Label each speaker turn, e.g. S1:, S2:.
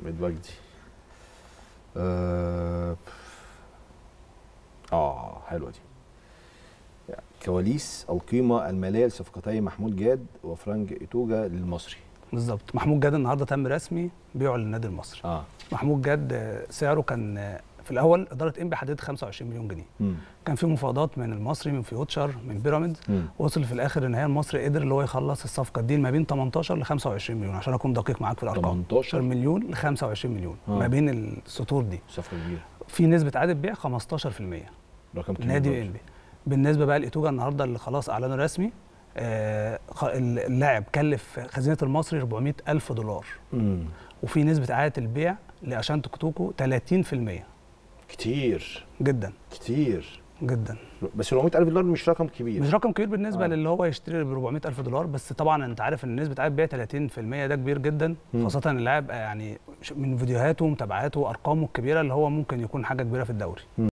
S1: حميد وجدي اه آه، حلوه دي كواليس القيمه الماليه لصفقتي محمود جاد وفرانك ايتوجا للمصري
S2: بالظبط محمود جاد النهارده تم رسمي بيعه للنادي المصري
S1: اه
S2: محمود جاد آه، سعره كان آه، في الاول اداره انبي حددت 25 مليون جنيه
S1: مم.
S2: كان في مفاوضات من المصري من فيوتشر من بيراميدز
S1: مم.
S2: وصل في الاخر ان هي المصري قدر اللي هو يخلص الصفقه دي ما بين 18 ل 25 مليون عشان اكون دقيق معاك في الارقام
S1: 18
S2: مليون ل 25 مليون
S1: آه.
S2: ما بين السطور دي
S1: صفقه كبيره
S2: في نسبه عدد بيع 15%
S1: رقم كبير
S2: نادي
S1: برضه.
S2: انبي بالنسبه بقى لايتوجا النهارده اللي خلاص اعلنوا رسمي آه خ- اللاعب كلف خزينه المصري 400 الف دولار
S1: مم.
S2: وفي نسبه اعاده البيع لاشانتو كوتوكو 30%
S1: كتير
S2: جدا
S1: كتير
S2: جدا
S1: بس 400000 دولار مش رقم كبير
S2: مش رقم كبير بالنسبه
S1: آه.
S2: آه. للي هو يشتري ب 400 الف دولار بس طبعا انت عارف ان نسبه عائد بيع 30% ده كبير جدا
S1: مم.
S2: خاصه اللاعب يعني من فيديوهاته ومتابعاته وارقامه الكبيره اللي هو ممكن يكون حاجه كبيره في الدوري